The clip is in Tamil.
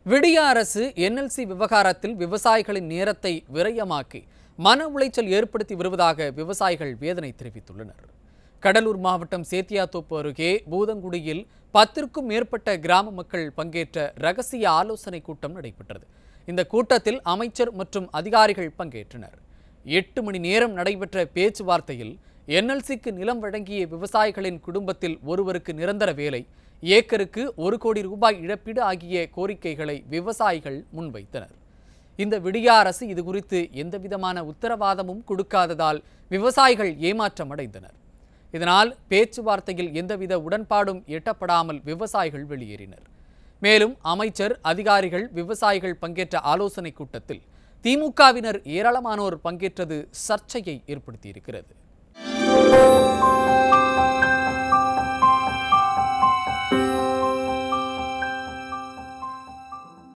விடிய அரசு என்எல்சி விவகாரத்தில் விவசாயிகளின் நேரத்தை விரயமாக்கி மன உளைச்சல் ஏற்படுத்தி வருவதாக விவசாயிகள் வேதனை தெரிவித்துள்ளனர் கடலூர் மாவட்டம் சேத்தியாத்தோப்பு அருகே பூதங்குடியில் பத்திற்கும் மேற்பட்ட கிராம மக்கள் பங்கேற்ற ரகசிய ஆலோசனை கூட்டம் நடைபெற்றது இந்த கூட்டத்தில் அமைச்சர் மற்றும் அதிகாரிகள் பங்கேற்றனர் எட்டு மணி நேரம் நடைபெற்ற பேச்சுவார்த்தையில் என்எல்சிக்கு நிலம் வழங்கிய விவசாயிகளின் குடும்பத்தில் ஒருவருக்கு நிரந்தர வேலை ஏக்கருக்கு ஒரு கோடி ரூபாய் இழப்பீடு ஆகிய கோரிக்கைகளை விவசாயிகள் முன்வைத்தனர் இந்த விடியா அரசு இது குறித்து எந்தவிதமான உத்தரவாதமும் கொடுக்காததால் விவசாயிகள் ஏமாற்றம் அடைந்தனர் இதனால் பேச்சுவார்த்தையில் எந்தவித உடன்பாடும் எட்டப்படாமல் விவசாயிகள் வெளியேறினர் மேலும் அமைச்சர் அதிகாரிகள் விவசாயிகள் பங்கேற்ற ஆலோசனை கூட்டத்தில் திமுகவினர் ஏராளமானோர் பங்கேற்றது சர்ச்சையை ஏற்படுத்தியிருக்கிறது